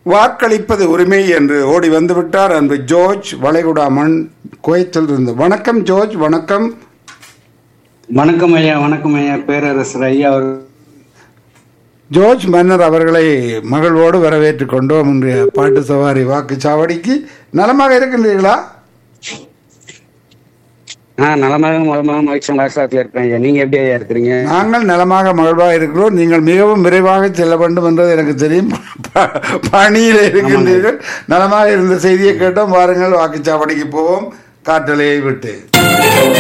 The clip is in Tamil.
வாக்களிப்பது உரிமை என்று ஓடி வந்து விட்டார் அன்பு ஜோர்ஜ் வளைகுடா மண் குவைத்தில் இருந்து வணக்கம் ஜோர்ஜ் வணக்கம் வணக்கம் ஐயா வணக்கம் ஐயா பேரரசர் ஐயா அவர் ஜோர்ஜ் மன்னர் அவர்களை மகிழ்வோடு வரவேற்றுக் கொண்டோம் இன்றைய பாட்டு சவாரி வாக்குச்சாவடிக்கு நலமாக இருக்கின்றீர்களா ஆ நலமாக மலமாக மகிழ்ச்சி ஆசிரியத்தில் இருக்கேன் ஐயா நீங்க எப்படி ஐயா இருக்கிறீங்க நாங்கள் நலமாக மகிழ்வாக இருக்கிறோம் நீங்கள் மிகவும் விரைவாக செல்ல வேண்டும் என்றது எனக்கு தெரியும் ப- பணியில் இருக்கின்றீர்கள் நலமாக இருந்த செய்தியை கேட்டோம் வாருங்கள் வாக்குச்சாவடிக்கு போவோம் காற்றலையை விட்டு